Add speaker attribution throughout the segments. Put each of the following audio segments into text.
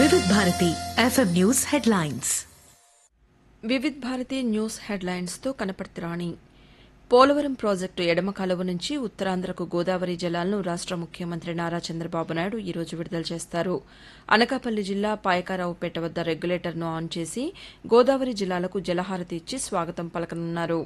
Speaker 1: వివిధ Bharati FM news headlines
Speaker 2: Vividh Bharati news హెడ్లైన్స్తో Kanaparthi Rani Polavaram project ఎడమ కాలువ నుంచి ఉత్తరాంధ్రకు గోదావరి జలాలను రాష్ట ముఖ్యమంత్రి నారా చంద్రబాబు నాయుడు ఈ రోజు విడుదల చేస్తారు అనకాపల్లి జిల్లా పాయకారావుపేట వద్ద రెగ్యులేటర్ను ఆన్ చేసి గోదావరి జిల్లాలకు జలహారతి ఇచ్చి స్వాగతం పలకనున్నారు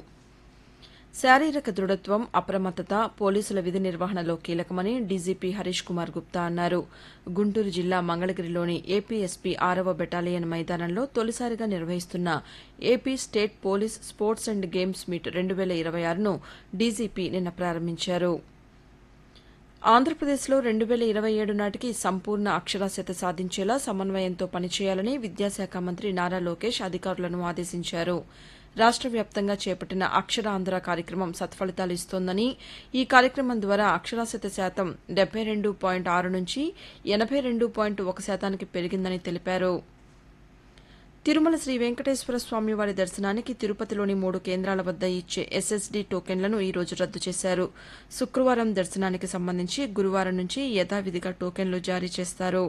Speaker 2: శారీరక దృఢత్వం అప్రమత్తత పోలీసుల విధి నిర్వహణలో కీలకమని డీజీపీ హరీష్ కుమార్ గుప్తా అన్నారు గుంటూరు జిల్లా మంగళగిరిలోని ఏపీఎస్పీ ఆరవ బెటాలియన్ మైదానంలో తొలిసారిగా నిర్వహిస్తున్న AP state police sports and games meet రెండు వేల ఇరవై ఆరును డీజీపీ నిన్న ప్రారంభించారు ఆంధ్రప్రదేశ్లో రెండు వేల ఇరవై ఏడు నాటికి సంపూర్ణ అక్షరాస్యత సాధించేలా సమన్వయంతో పనిచేయాలని విద్యాశాఖ మంత్రి నారా లోకేష్ అధికారులను ఆదేశించారు రాష్ట వ్యాప్తంగా చేపట్టిన అక్షరాంధ్ర కార్యక్రమం సత్ఫలితాలు ఇస్తోందని ఈ కార్యక్రమం ద్వారా అక్షరాస్యత శాతం డెబ్బై రెండు పాయింట్ ఆరు నుంచి ఎనభై రెండు పాయింట్ ఒక శాతానికి పెరిగిందని తెలిపారు తిరుమల శ్రీ వెంకటేశ్వర స్వామివారి దర్శనానికి తిరుపతిలోని మూడు కేంద్రాల వద్ద ఇచ్చే ఎస్ఎస్డీ టోకెన్లను ఈ రోజు రద్దు చేశారు శుక్రవారం దర్శనానికి సంబంధించి గురువారం నుంచి యథావిధిగా టోకెన్లు జారీ చేస్తారు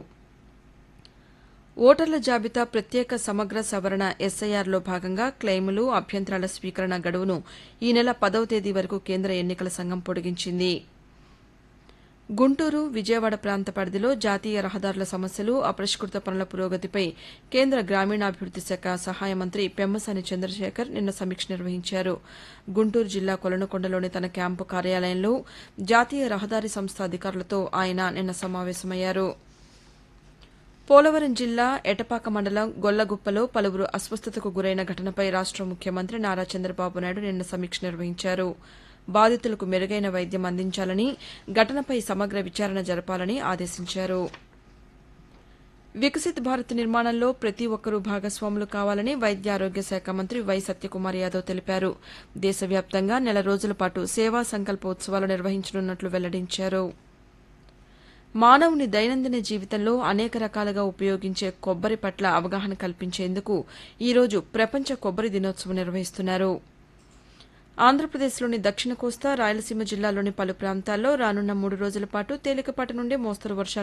Speaker 2: ఓటర్ల జాబితా ప్రత్యేక సమగ్ర సవరణ ఎస్ఐఆర్లో భాగంగా క్లెయిములు అభ్యంతరాల స్వీకరణ గడువును ఈ నెల పదవ తేదీ వరకు కేంద్ర ఎన్నికల సంఘం పొడిగించింది గుంటూరు విజయవాడ ప్రాంత పరిధిలో జాతీయ రహదారుల సమస్యలు అపరిష్కృత పనుల పురోగతిపై కేంద్ర గ్రామీణాభివృద్ది శాఖ సహాయ మంత్రి పెమ్మసాని చంద్రశేఖర్ నిన్న సమీక్ష నిర్వహించారు గుంటూరు జిల్లా కొలనుకొండలోని తన క్యాంపు కార్యాలయంలో జాతీయ రహదారి సంస్థ అధికారులతో ఆయన నిన్న సమావేశమయ్యారు పోలవరం జిల్లా ఎటపాక మండలం గొల్లగుప్పలో పలువురు అస్వస్థతకు గురైన ఘటనపై రాష్ట ముఖ్యమంత్రి నారా చంద్రబాబు నాయుడు నిన్న సమీక్ష నిర్వహించారు బాధితులకు మెరుగైన వైద్యం అందించాలని ఘటనపై సమగ్ర విచారణ జరపాలని ఆదేశించారు వికసిత్ భారత్ నిర్మాణంలో ప్రతి ఒక్కరూ భాగస్వాములు కావాలని వైద్య ఆరోగ్య శాఖ మంత్రి వై సత్యకుమార్ యాదవ్ తెలిపారు దేశవ్యాప్తంగా నెల రోజుల పాటు సేవా సంకల్పోత్సవాలు నిర్వహించనున్నట్లు వెల్లడించారు మానవుని దైనందిన జీవితంలో అనేక రకాలుగా ఉపయోగించే కొబ్బరి పట్ల అవగాహన కల్పించేందుకు ఈరోజు ప్రపంచ కొబ్బరి దినోత్సవం నిర్వహిస్తున్నారు ఆంధ్రప్రదేశ్లోని దక్షిణ కోస్తా రాయలసీమ జిల్లాలోని పలు ప్రాంతాల్లో రానున్న మూడు రోజుల పాటు తేలికపాటి నుండి మోస్తరు వర్షాలు